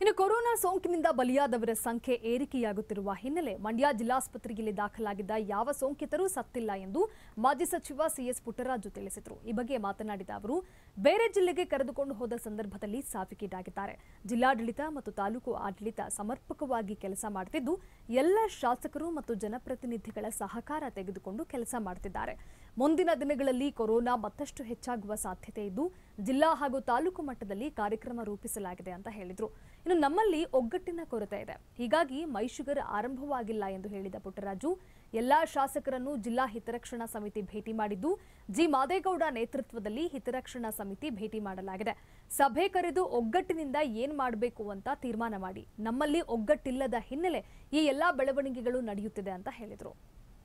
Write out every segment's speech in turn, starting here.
ಇನ್ನು ಕೊರೋನಾ ಸೋಂಕಿನಿಂದ ಬಲಿಯಾದವರ ಸಂಖ್ಯೆ ಏರಿಕೆಯಾಗುತ್ತಿರುವ ಹಿನ್ನೆಲೆ ಮಂಡ್ಯ ಜಿಲ್ಲಾಸ್ಪತ್ರೆಯಲ್ಲಿ ದಾಖಲಾಗಿದ್ದ ಯಾವ ಸೋಂಕಿತರೂ ಸತ್ತಿಲ್ಲ ಎಂದು ಮಾಜಿ ಸಚಿವ ಸಿಎಸ್ ಪುಟ್ಟರಾಜು ತಿಳಿಸಿದರು ಈ ಬಗ್ಗೆ ಮಾತನಾಡಿದ ಅವರು ಬೇರೆ ಜಿಲ್ಲೆಗೆ ಕರೆದುಕೊಂಡು ಹೋದ ಸಂದರ್ಭದಲ್ಲಿ ಸಾವಿಗೀಡಾಗಿದ್ದಾರೆ ಜಿಲ್ಲಾಡಳಿತ ಮತ್ತು ತಾಲೂಕು ಆಡಳಿತ ಸಮರ್ಪಕವಾಗಿ ಕೆಲಸ ಮಾಡುತ್ತಿದ್ದು ಎಲ್ಲ ಶಾಸಕರು ಮತ್ತು ಜನಪ್ರತಿನಿಧಿಗಳ ಸಹಕಾರ ತೆಗೆದುಕೊಂಡು ಕೆಲಸ ಮಾಡುತ್ತಿದ್ದಾರೆ ಮುಂದಿನ ದಿನಗಳಲ್ಲಿ ಕೊರೋನಾ ಮತ್ತಷ್ಟು ಹೆಚ್ಚಾಗುವ ಸಾಧ್ಯತೆ ಇದ್ದು ಜಿಲ್ಲಾ ಹಾಗೂ ತಾಲೂಕು ಮಟ್ಟದಲ್ಲಿ ಕಾರ್ಯಕ್ರಮ ರೂಪಿಸಲಾಗಿದೆ ಅಂತ ಹೇಳಿದ್ರು ಇನ್ನು ನಮ್ಮಲ್ಲಿ ಒಗ್ಗಟ್ಟಿನ ಕೊರತೆ ಇದೆ ಹೀಗಾಗಿ ಮೈಶುಗರ್ ಆರಂಭವಾಗಿಲ್ಲ ಎಂದು ಹೇಳಿದ ಪುಟ್ಟರಾಜು ಎಲ್ಲಾ ಶಾಸಕರನ್ನು ಜಿಲ್ಲಾ ಹಿತರಕ್ಷಣಾ ಸಮಿತಿ ಭೇಟಿ ಮಾಡಿದ್ದು ಜಿ ಮಾದೇಗೌಡ ನೇತೃತ್ವದಲ್ಲಿ ಹಿತರಕ್ಷಣಾ ಸಮಿತಿ ಭೇಟಿ ಮಾಡಲಾಗಿದೆ ಸಭೆ ಕರೆದು ಒಗ್ಗಟ್ಟಿನಿಂದ ಏನ್ ಮಾಡಬೇಕು ಅಂತ ತೀರ್ಮಾನ ಮಾಡಿ ನಮ್ಮಲ್ಲಿ ಒಗ್ಗಟ್ಟಿಲ್ಲದ ಹಿನ್ನೆಲೆ ಈ ಎಲ್ಲಾ ಬೆಳವಣಿಗೆಗಳು ನಡೆಯುತ್ತಿದೆ ಅಂತ ಹೇಳಿದರು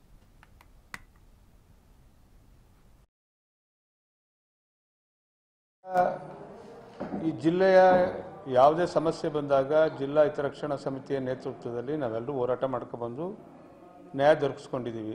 ಈ ಜಿಲ್ಲೆಯ ಯಾವುದೇ ಸಮಸ್ಯೆ ಬಂದಾಗ ಜಿಲ್ಲಾ ಹಿತರಕ್ಷಣಾ ಸಮಿತಿಯ ನೇತೃತ್ವದಲ್ಲಿ ನಾವೆಲ್ಲರೂ ಹೋರಾಟ ಮಾಡ್ಕೊಬಂದು ನ್ಯಾಯ ದೊರಕಿಸ್ಕೊಂಡಿದ್ದೀವಿ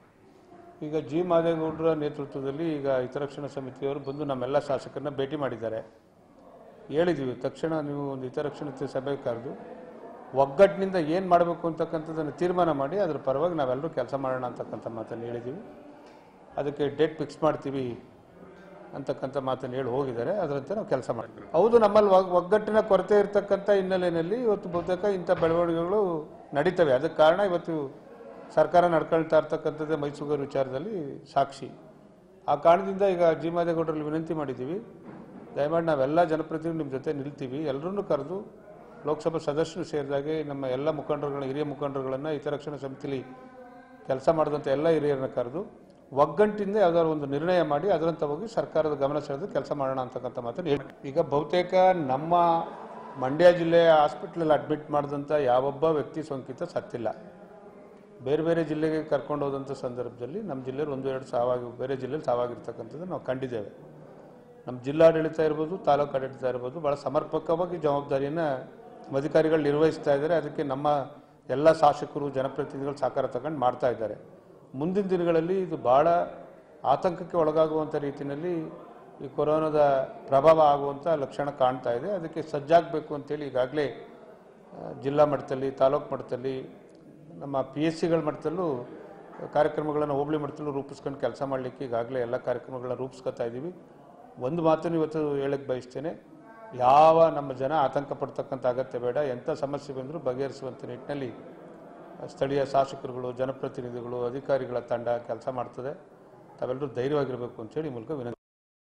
ಈಗ ಜಿ ಮಾದೇಗೌಡರ ನೇತೃತ್ವದಲ್ಲಿ ಈಗ ಹಿತರಕ್ಷಣಾ ಸಮಿತಿಯವರು ಬಂದು ನಮ್ಮೆಲ್ಲ ಶಾಸಕರನ್ನ ಭೇಟಿ ಮಾಡಿದ್ದಾರೆ ಹೇಳಿದ್ದೀವಿ ತಕ್ಷಣ ನೀವು ಒಂದು ಹಿತರಕ್ಷಣಾ ಸಭೆ ಕರೆದು ಒಗ್ಗಟ್ಟಿನಿಂದ ಏನು ಮಾಡಬೇಕು ಅಂತಕ್ಕಂಥದ್ದನ್ನು ತೀರ್ಮಾನ ಮಾಡಿ ಅದ್ರ ಪರವಾಗಿ ನಾವೆಲ್ಲರೂ ಕೆಲಸ ಮಾಡೋಣ ಅಂತಕ್ಕಂಥ ಮಾತನ್ನು ಹೇಳಿದ್ದೀವಿ ಅದಕ್ಕೆ ಡೇಟ್ ಫಿಕ್ಸ್ ಮಾಡ್ತೀವಿ ಅಂತಕ್ಕಂಥ ಮಾತನ್ನು ಹೇಳಿ ಹೋಗಿದ್ದಾರೆ ಅದರಂತೆ ನಾವು ಕೆಲಸ ಮಾಡ್ತೀವಿ ಹೌದು ನಮ್ಮಲ್ಲಿ ಒಗ್- ಒಗ್ಗಟ್ಟಿನ ಕೊರತೆ ಇರತಕ್ಕಂಥ ಹಿನ್ನೆಲೆಯಲ್ಲಿ ಇವತ್ತು ಬಹುತೇಕ ಇಂಥ ಬೆಳವಣಿಗೆಗಳು ನಡೀತವೆ ಅದಕ್ಕೆ ಕಾರಣ ಇವತ್ತು ಸರ್ಕಾರ ನಡ್ಕೊಳ್ತಾ ಇರ್ತಕ್ಕಂಥದ್ದೇ ಮೈಸೂರು ವಿಚಾರದಲ್ಲಿ ಸಾಕ್ಷಿ ಆ ಕಾರಣದಿಂದ ಈಗ ಜಿ ಮಾದೇಗೌಡರಲ್ಲಿ ವಿನಂತಿ ಮಾಡಿದ್ದೀವಿ ದಯಮಾಡಿ ನಾವೆಲ್ಲ ಜನಪ್ರತಿನಿಧಿ ನಿಮ್ಮ ಜೊತೆ ನಿಲ್ತೀವಿ ಎಲ್ಲರನ್ನೂ ಕರೆದು ಲೋಕಸಭಾ ಸದಸ್ಯರು ಸೇರಿದಾಗೆ ನಮ್ಮ ಎಲ್ಲ ಮುಖಂಡರುಗಳನ್ನ ಹಿರಿಯ ಮುಖಂಡರುಗಳನ್ನು ಹಿತರಕ್ಷಣಾ ಸಮಿತಿಲಿ ಕೆಲಸ ಮಾಡಿದಂಥ ಎಲ್ಲ ಹಿರಿಯರನ್ನ ಕರೆದು ಒಗ್ಗಟ್ಟಿಂದ ಯಾವ್ದಾದ್ರು ಒಂದು ನಿರ್ಣಯ ಮಾಡಿ ಅದರಂತ ಹೋಗಿ ಸರ್ಕಾರದ ಗಮನ ಸೆಳೆದು ಕೆಲಸ ಮಾಡೋಣ ಅಂತಕ್ಕಂಥ ಮಾತನ್ನು ಹೇಳಿ ಈಗ ಬಹುತೇಕ ನಮ್ಮ ಮಂಡ್ಯ ಜಿಲ್ಲೆಯ ಹಾಸ್ಪಿಟ್ಲಲ್ಲಿ ಅಡ್ಮಿಟ್ ಮಾಡಿದಂಥ ಯಾವೊಬ್ಬ ವ್ಯಕ್ತಿ ಸೋಂಕಿತ ಸತ್ತಿಲ್ಲ ಬೇರೆ ಬೇರೆ ಜಿಲ್ಲೆಗೆ ಕರ್ಕೊಂಡು ಹೋದಂಥ ಸಂದರ್ಭದಲ್ಲಿ ನಮ್ಮ ಜಿಲ್ಲೆಯಲ್ಲಿ ಒಂದು ಎರಡು ಸಾವಾಗಿ ಬೇರೆ ಜಿಲ್ಲೆಯಲ್ಲಿ ಸಾವಾಗಿರ್ತಕ್ಕಂಥದ್ದು ನಾವು ಕಂಡಿದ್ದೇವೆ ನಮ್ಮ ಜಿಲ್ಲಾಡಳಿತ ಇರ್ಬೋದು ತಾಲೂಕು ಆಡಳಿತ ಇರ್ಬೋದು ಭಾಳ ಸಮರ್ಪಕವಾಗಿ ಜವಾಬ್ದಾರಿಯನ್ನು ನಮ್ಮ ಅಧಿಕಾರಿಗಳು ನಿರ್ವಹಿಸ್ತಾ ಇದ್ದಾರೆ ಅದಕ್ಕೆ ನಮ್ಮ ಎಲ್ಲ ಶಾಸಕರು ಜನಪ್ರತಿನಿಧಿಗಳು ಸಹಕಾರ ತಗೊಂಡು ಮಾಡ್ತಾ ಇದ್ದಾರೆ ಮುಂದಿನ ದಿನಗಳಲ್ಲಿ ಇದು ಭಾಳ ಆತಂಕಕ್ಕೆ ಒಳಗಾಗುವಂಥ ರೀತಿಯಲ್ಲಿ ಈ ಕೊರೋನಾದ ಪ್ರಭಾವ ಆಗುವಂಥ ಲಕ್ಷಣ ಕಾಣ್ತಾ ಇದೆ ಅದಕ್ಕೆ ಸಜ್ಜಾಗಬೇಕು ಅಂತೇಳಿ ಈಗಾಗಲೇ ಆ, ಜಿಲ್ಲಾ ಮಟ್ಟದಲ್ಲಿ ತಾಲೂಕು ಮಟ್ಟದಲ್ಲಿ ನಮ್ಮ ಪಿ ಎಸ್ ಸಿಗಳ ಮಟ್ಟದಲ್ಲೂ ಕಾರ್ಯಕ್ರಮಗಳನ್ನು ಹೋಬಳಿ ಮಟ್ಟದಲ್ಲೂ ರೂಪಿಸ್ಕೊಂಡು ಕೆಲಸ ಮಾಡಲಿಕ್ಕೆ ಈಗಾಗಲೇ ಎಲ್ಲ ಕಾರ್ಯಕ್ರಮಗಳನ್ನ ರೂಪಿಸ್ಕೊತಾ ಇದ್ದೀವಿ ಒಂದು ಮಾತನ್ನು ಇವತ್ತು ಹೇಳಕ್ಕೆ ಬಯಸ್ತೇನೆ ಯಾವ ನಮ್ಮ ಜನ ಆತಂಕ ಪಡ್ತಕ್ಕಂಥ ಅಗತ್ಯ ಬೇಡ ಎಂಥ ಸಮಸ್ಯೆ ಬಂದರೂ ಬಗೆಹರಿಸುವಂಥ ನಿಟ್ಟಿನಲ್ಲಿ ಸ್ಥಳೀಯ ಶಾಸಕರುಗಳು ಜನಪ್ರತಿನಿಧಿಗಳು ಅಧಿಕಾರಿಗಳ ತಂಡ ಕೆಲಸ ಮಾಡ್ತದೆ ತಾವೆಲ್ಲರೂ ಧೈರ್ಯವಾಗಿರಬೇಕು ಅಂತೇಳಿ ಈ ಮೂಲಕ ವಿನಂತಿ